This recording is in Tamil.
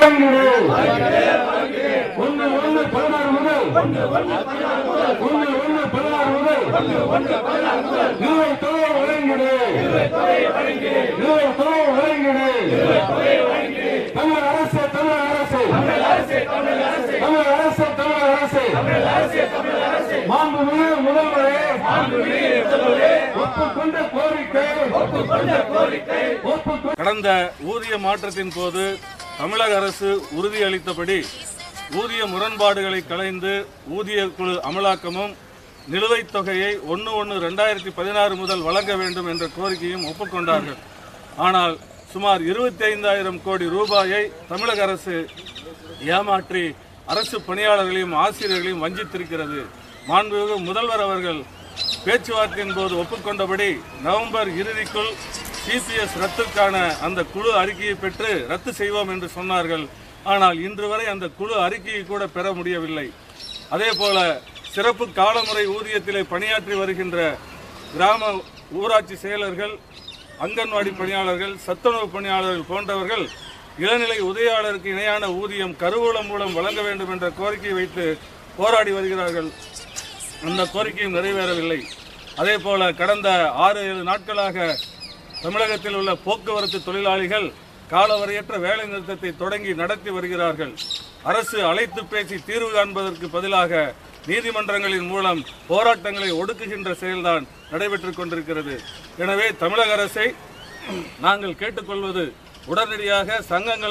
வழங்கிடு ஒன்று ஒன்று பதினாறு முதல் ஒன்று ஒன்று பதினாறு முதல் நிலுவைத் தொகையை வழங்கிடு நிலுவைத் தொகையை வழங்கிடு தமிழக அரசு தமிழக அரசு தமிழக அரசு தமிழக அரசு மாண்புமிகு முதல்வரே ஒப்புக்கொண்ட கோரிக்கை ஒப்புக்கொண்ட கடந்த ஊதிய மாற்றத்தின் போது தமிழக அரசு உறுதியளித்தபடி ஊதிய முரண்பாடுகளை களைந்து ஊதிய குழு அமலாக்கமும் நிலுவைத் தொகையை ஒன்று ஒன்று ரெண்டாயிரத்தி பதினாறு முதல் வழங்க வேண்டும் என்ற கோரிக்கையும் ஒப்புக்கொண்டார்கள் ஆனால் சுமார் இருபத்தி ஐந்தாயிரம் கோடி ரூபாயை தமிழக அரசு ஏமாற்றி அரசு பணியாளர்களையும் ஆசிரியர்களையும் வஞ்சித்திருக்கிறது மாண்புமிகு முதல்வர் அவர்கள் பேச்சுவார்த்தையின் போது ஒப்புக்கொண்டபடி நவம்பர் இறுதிக்குள் சிபிஎஸ் ரத்துக்கான அந்த குழு அறிக்கையை பெற்று ரத்து செய்வோம் என்று சொன்னார்கள் ஆனால் இன்று வரை அந்த குழு அறிக்கையை கூட பெற முடியவில்லை அதே போல சிறப்பு காலமுறை ஊதியத்திலே பணியாற்றி வருகின்ற கிராம ஊராட்சி செயலர்கள் அங்கன்வாடி பணியாளர்கள் சத்துணவு பணியாளர்கள் போன்றவர்கள் இளநிலை உதவியாளருக்கு இணையான ஊதியம் கருவூலம் மூலம் வழங்க வேண்டும் என்ற கோரிக்கையை வைத்து போராடி வருகிறார்கள் அந்த கோரிக்கையும் நிறைவேறவில்லை அதே போல கடந்த ஆறு ஏழு நாட்களாக தமிழகத்தில் உள்ள போக்குவரத்து தொழிலாளிகள் காலவரையற்ற வேலை நிறுத்தத்தை தொடங்கி நடத்தி வருகிறார்கள் அரசு அழைத்து பேசி தீர்வு காண்பதற்கு பதிலாக நீதிமன்றங்களின் மூலம் போராட்டங்களை ஒடுக்குகின்ற செயல்தான் நடைபெற்றுக் கொண்டிருக்கிறது எனவே தமிழக அரசை நாங்கள் கேட்டுக்கொள்வது உடனடியாக சங்கங்களை